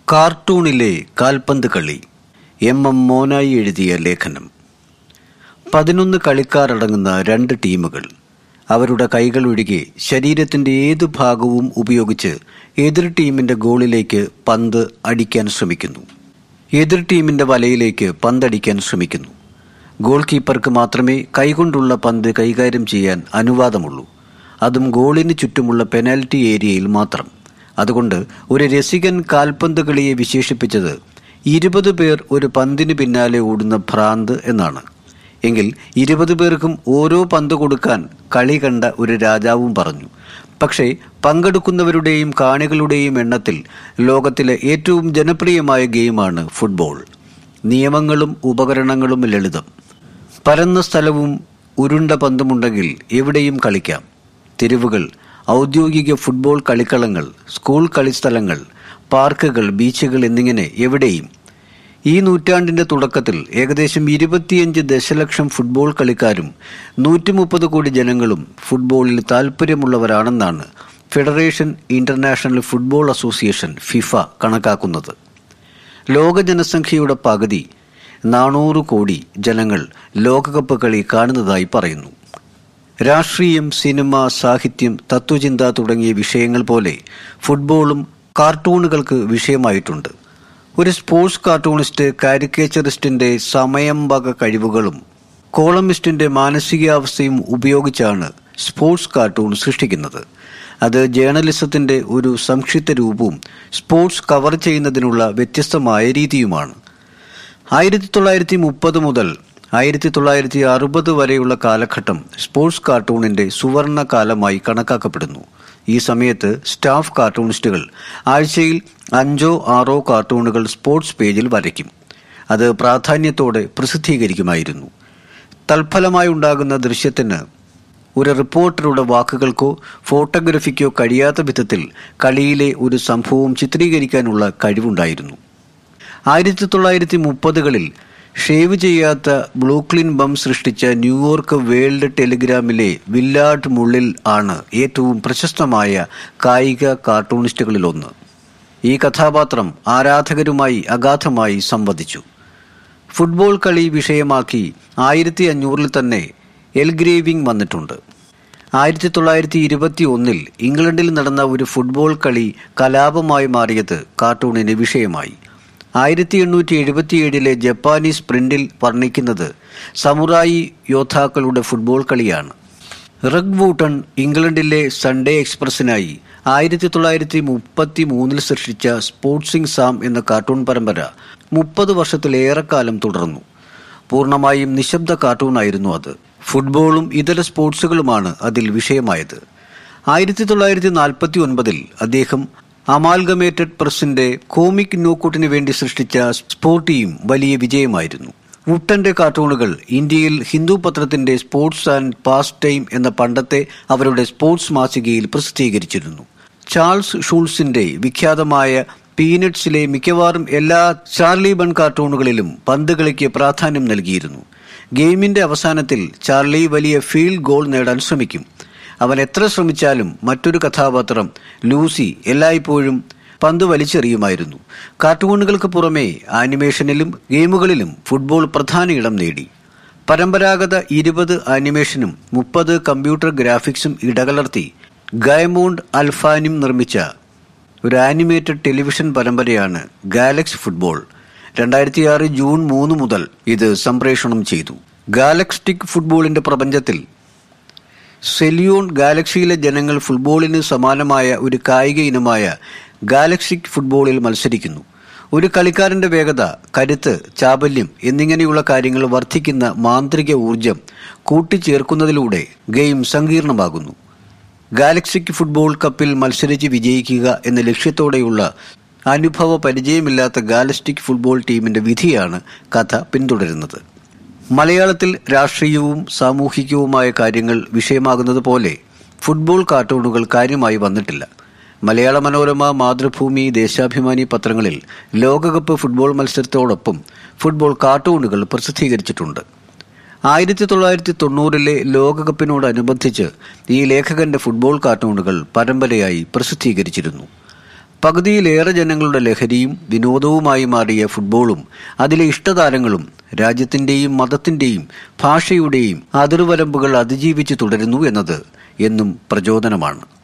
കാർട്ടൂണിലെ കാൽപന്ത് കളി M M മോനായി എഴുതിയ ലേഖനം പതിനൊന്ന് കളിക്കാരടങ്ങുന്ന രണ്ട് ടീമുകൾ അവരുടെ കൈകൾ ഒഴികെ ശരീരത്തിന്റെ ഏതു ഭാഗവും ഉപയോഗിച്ച് എതിർ ടീമിന്റെ ഗോളിലേക്ക് പന്ത് അടിക്കാൻ ശ്രമിക്കുന്നു എതിർ ടീമിന്റെ വലയിലേക്ക് പന്തടിക്കാൻ ശ്രമിക്കുന്നു ഗോൾ കീപ്പർക്ക് മാത്രമേ കൈകൊണ്ടുള്ള പന്ത് കൈകാര്യം ചെയ്യാൻ അനുവാദമുള്ളൂ അതും ഗോളിന് ചുറ്റുമുള്ള പെനാൽറ്റി ഏരിയയിൽ മാത്രം അതുകൊണ്ട് ഒരു രസികൻ കാൽപന്ത് കളിയെ വിശേഷിപ്പിച്ചത് ഇരുപത് പേർ ഒരു പന്തിന് പിന്നാലെ ഓടുന്ന ഭ്രാന്ത് എന്നാണ് എങ്കിൽ ഇരുപത് പേർക്കും ഓരോ പന്ത് കൊടുക്കാൻ കളി കണ്ട ഒരു രാജാവും പറഞ്ഞു പക്ഷേ പങ്കെടുക്കുന്നവരുടെയും കാണികളുടെയും എണ്ണത്തിൽ ലോകത്തിലെ ഏറ്റവും ജനപ്രിയമായ ഗെയിമാണ് ഫുട്ബോൾ നിയമങ്ങളും ഉപകരണങ്ങളും ലളിതം പരന്ന സ്ഥലവും ഉരുണ്ട പന്തുമുണ്ടെങ്കിൽ എവിടെയും കളിക്കാം തെരുവുകൾ ഔദ്യോഗിക ഫുട്ബോൾ കളിക്കളങ്ങൾ സ്കൂൾ കളിസ്ഥലങ്ങൾ പാർക്കുകൾ ബീച്ചുകൾ എന്നിങ്ങനെ എവിടെയും ഈ നൂറ്റാണ്ടിന്റെ തുടക്കത്തിൽ ഏകദേശം ഇരുപത്തിയഞ്ച് ദശലക്ഷം ഫുട്ബോൾ കളിക്കാരും നൂറ്റി മുപ്പത് കോടി ജനങ്ങളും ഫുട്ബോളിൽ താൽപ്പര്യമുള്ളവരാണെന്നാണ് federation international football association FIFA കണക്കാക്കുന്നത് ലോക ജനസംഖ്യയുടെ പകുതി നാനൂറ് കോടി ജനങ്ങൾ ലോകകപ്പ് കളി കാണുന്നതായി പറയുന്നു രാഷ്ട്രീയം സിനിമ സാഹിത്യം തത്വചിന്ത തുടങ്ങിയ വിഷയങ്ങൾ പോലെ ഫുട്ബോളും കാർട്ടൂണുകൾക്ക് വിഷയമായിട്ടുണ്ട് ഒരു സ്പോർട്സ് കാർട്ടൂണിസ്റ്റ് കാരിക്കേച്ചറിസ്റ്റിന്റെ സമയം വക കഴിവുകളും കോളമിസ്റ്റിന്റെ മാനസികാവസ്ഥയും ഉപയോഗിച്ചാണ് സ്പോർട്സ് കാർട്ടൂൺ സൃഷ്ടിക്കുന്നത് അത് ജേർണലിസത്തിന്റെ ഒരു സംക്ഷിപ്ത രൂപവും സ്പോർട്സ് കവർ ചെയ്യുന്നതിനുള്ള വ്യത്യസ്തമായ രീതിയുമാണ് ആയിരത്തി തൊള്ളായിരത്തി മുപ്പത് മുതൽ ആയിരത്തി തൊള്ളായിരത്തി അറുപത് വരെയുള്ള കാലഘട്ടം സ്പോർട്സ് കാർട്ടൂണിന്റെ സുവർണ കാലമായി കണക്കാക്കപ്പെടുന്നു ഈ സമയത്ത് സ്റ്റാഫ് കാർട്ടൂണിസ്റ്റുകൾ ആഴ്ചയിൽ അഞ്ചോ ആറോ കാർട്ടൂണുകൾ സ്പോർട്സ് പേജിൽ വരയ്ക്കും അത് പ്രാധാന്യത്തോടെ പ്രസിദ്ധീകരിക്കുമായിരുന്നു തൽഫലമായി ഉണ്ടാകുന്ന ദൃശ്യത്തിന് ഒരു റിപ്പോർട്ടറുടെ വാക്കുകൾക്കോ ഫോട്ടോഗ്രഫിക്കോ കഴിയാത്ത വിധത്തിൽ കളിയിലെ ഒരു സംഭവം ചിത്രീകരിക്കാനുള്ള കഴിവുണ്ടായിരുന്നു ആയിരത്തി തൊള്ളായിരത്തി മുപ്പതുകളിൽ ഷേവ് ചെയ്യാത്ത ബ്ലൂക്ലിൻ ബം സൃഷ്ടിച്ച ന്യൂയോർക്ക് വേൾഡ് ടെലിഗ്രാമിലെ വില്ലാട്ട് മുള്ളിൽ ആണ് ഏറ്റവും പ്രശസ്തമായ കായിക കാർട്ടൂണിസ്റ്റുകളിലൊന്ന് ഈ കഥാപാത്രം ആരാധകരുമായി അഗാധമായി സംവദിച്ചു ഫുട്ബോൾ കളി വിഷയമാക്കി ആയിരത്തി അഞ്ഞൂറിൽ തന്നെ എൽഗ്രേവിംഗ് വന്നിട്ടുണ്ട് ആയിരത്തി തൊള്ളായിരത്തി ഇരുപത്തി ഒന്നിൽ ഇംഗ്ലണ്ടിൽ നടന്ന ഒരു ഫുട്ബോൾ കളി കലാപമായി മാറിയത് കാർട്ടൂണിന് വിഷയമായി ആയിരത്തി എണ്ണൂറ്റി എഴുപത്തിയേഴിലെ ജപ്പാനീസ് പ്രിന്റിൽ വർണ്ണിക്കുന്നത് സമുറായി യോദ്ധാക്കളുടെ ഫുട്ബോൾ കളിയാണ് റഗ് വൂട്ടൺ ഇംഗ്ലണ്ടിലെ സൺഡേ എക്സ്പ്രസിനായി ആയിരത്തി തൊള്ളായിരത്തി മുപ്പത്തി മൂന്നിൽ സൃഷ്ടിച്ച സ്പോർട്സിംഗ് സാം എന്ന കാർട്ടൂൺ പരമ്പര മുപ്പത് വർഷത്തിലേറെക്കാലം തുടർന്നു പൂർണ്ണമായും നിശബ്ദ കാർട്ടൂണായിരുന്നു അത് ഫുട്ബോളും ഇതര സ്പോർട്സുകളുമാണ് അതിൽ വിഷയമായത് ആയിരത്തി തൊള്ളായിരത്തി നാൽപ്പത്തി ഒൻപതിൽ അദ്ദേഹം അമാൽഗമേറ്റഡ് പ്രസിന്റെ കോമിക് നോക്കൌട്ടിന് വേണ്ടി സൃഷ്ടിച്ച സ്പോർട്ടിയും വലിയ വിജയമായിരുന്നു വുട്ടന്റെ കാർട്ടൂണുകൾ ഇന്ത്യയിൽ ഹിന്ദു പത്രത്തിന്റെ സ്പോർട്സ് ആൻഡ് പാസ് ടൈം എന്ന പണ്ടത്തെ അവരുടെ സ്പോർട്സ് മാസികയിൽ പ്രസിദ്ധീകരിച്ചിരുന്നു ചാൾസ് ഷൂൾസിന്റെ വിഖ്യാതമായ പീനട്സിലെ മിക്കവാറും എല്ലാ ചാർലി ബൺ കാർട്ടൂണുകളിലും പന്ത് കളിക്ക് പ്രാധാന്യം നൽകിയിരുന്നു ഗെയിമിന്റെ അവസാനത്തിൽ ചാർലി വലിയ ഫീൽഡ് ഗോൾ നേടാൻ ശ്രമിക്കും അവൻ എത്ര ശ്രമിച്ചാലും മറ്റൊരു കഥാപാത്രം ലൂസി എല്ലായ്പ്പോഴും പന്ത് വലിച്ചെറിയുമായിരുന്നു കാർട്ടൂണുകൾക്ക് പുറമെ ആനിമേഷനിലും ഗെയിമുകളിലും ഫുട്ബോൾ പ്രധാന ഇടം നേടി പരമ്പരാഗത ഇരുപത് ആനിമേഷനും മുപ്പത് കമ്പ്യൂട്ടർ ഗ്രാഫിക്സും ഇടകലർത്തി ഗയമോണ്ട് അൽഫാനും നിർമ്മിച്ച ഒരു ആനിമേറ്റഡ് ടെലിവിഷൻ പരമ്പരയാണ് ഗാലക്സ് ഫുട്ബോൾ രണ്ടായിരത്തി ആറ് ജൂൺ മൂന്ന് മുതൽ ഇത് സംപ്രേഷണം ചെയ്തു ഗാലക്സ്റ്റിക് ഫുട്ബോളിന്റെ പ്രപഞ്ചത്തിൽ സെലിയോൺ ഗാലക്സിയിലെ ജനങ്ങൾ ഫുട്ബോളിന് സമാനമായ ഒരു കായിക ഇനമായ ഗാലക്സിക് ഫുട്ബോളിൽ മത്സരിക്കുന്നു ഒരു കളിക്കാരന്റെ വേഗത കരുത്ത് ചാബല്യം എന്നിങ്ങനെയുള്ള കാര്യങ്ങൾ വർദ്ധിക്കുന്ന മാന്ത്രിക ഊർജം കൂട്ടിച്ചേർക്കുന്നതിലൂടെ ഗെയിം സങ്കീർണമാകുന്നു ഗാലക്സിക് ഫുട്ബോൾ കപ്പിൽ മത്സരിച്ച് വിജയിക്കുക എന്ന ലക്ഷ്യത്തോടെയുള്ള അനുഭവ പരിചയമില്ലാത്ത ഗാലസ്റ്റിക് ഫുട്ബോൾ ടീമിന്റെ വിധിയാണ് കഥ പിന്തുടരുന്നത് മലയാളത്തിൽ രാഷ്ട്രീയവും സാമൂഹികവുമായ കാര്യങ്ങൾ വിഷയമാകുന്നത് പോലെ ഫുട്ബോൾ കാർട്ടൂണുകൾ കാര്യമായി വന്നിട്ടില്ല മലയാള മനോരമ മാതൃഭൂമി ദേശാഭിമാനി പത്രങ്ങളിൽ ലോകകപ്പ് ഫുട്ബോൾ മത്സരത്തോടൊപ്പം ഫുട്ബോൾ കാർട്ടൂണുകൾ പ്രസിദ്ധീകരിച്ചിട്ടുണ്ട് ആയിരത്തി തൊള്ളായിരത്തി തൊണ്ണൂറിലെ ലോകകപ്പിനോടനുബന്ധിച്ച് ഈ ലേഖകന്റെ ഫുട്ബോൾ കാർട്ടൂണുകൾ പരമ്പരയായി പ്രസിദ്ധീകരിച്ചിരുന്നു പകുതിയിലേറെ ജനങ്ങളുടെ ലഹരിയും വിനോദവുമായി മാറിയ ഫുട്ബോളും അതിലെ ഇഷ്ടതാരങ്ങളും രാജ്യത്തിന്റെയും മതത്തിന്റെയും ഭാഷയുടെയും അതിർവരമ്പുകൾ അതിജീവിച്ച് തുടരുന്നു എന്നത് എന്നും പ്രചോദനമാണ്